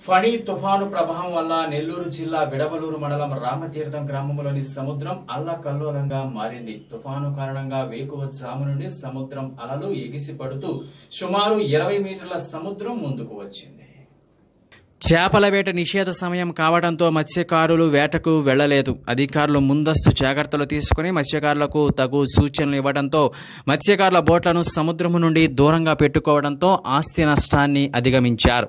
ఫణి తుఫాను ప్రభావం వల్ల నెల్లూరు జిల్లా విడవలూరు మండలం రామతీర్థం గ్రామంలోని సముద్రం అల్లకల్లోలంగా మారింది తుఫాను కారణంగా వేకువజాము నుండి సముద్రం అలలు ఎగిసి పడుతూ సుమారు ఇరవై మీటర్ల సముద్రం ముందుకు వచ్చింది చేపల వేట నిషేధ సమయం కావడంతో మత్స్యకారులు వేటకు వెళ్లలేదు అధికారులు ముందస్తు జాగ్రత్తలు తీసుకుని మత్స్యకారులకు తగు సూచనలు ఇవ్వడంతో మత్స్యకారుల బోట్లను సముద్రము నుండి దూరంగా పెట్టుకోవడంతో ఆస్తి నష్టాన్ని అధిగమించారు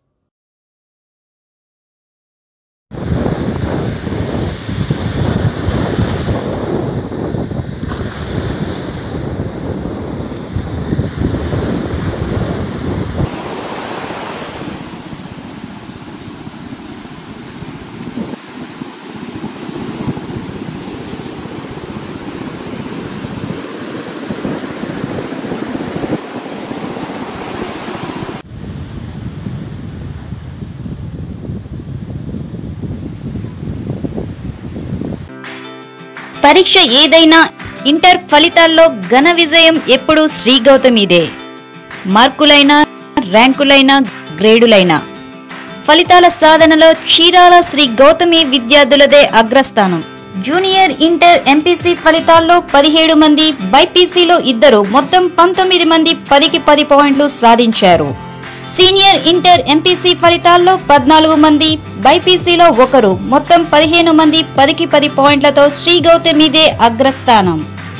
పరీక్ష ఏదైనా ఇంటర్ ఫలితాల్లో ఘన విజయం ఎప్పుడూ శ్రీ గౌతమిదే మార్కులైనా ర్యాంకులైనా గ్రేడులైనా ఫలితాల సాధనలో చీరాల శ్రీ గౌతమి విద్యార్థులదే అగ్రస్థానం జూనియర్ ఇంటర్ ఎంపీసీ ఫలితాల్లో పదిహేడు మంది బైపీసీలో ఇద్దరు మొత్తం పంతొమ్మిది మంది పదికి పది పాయింట్లు సాధించారు సీనియర్ ఇంటర్ ఎంపీసీ ఫలితాల్లో పద్నాలుగు మంది బైపీసీలో ఒకరు మొత్తం పదిహేను మంది పదికి పది పాయింట్లతో శ్రీ గౌతమిదే అగ్రస్థానం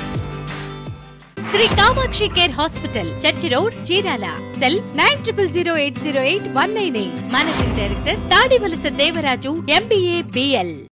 Sri Kamakshi care hospital church road Chirala cell nine triple zero eight zero eight one nine eight managing director Tadivalasa Devaraju MBA BL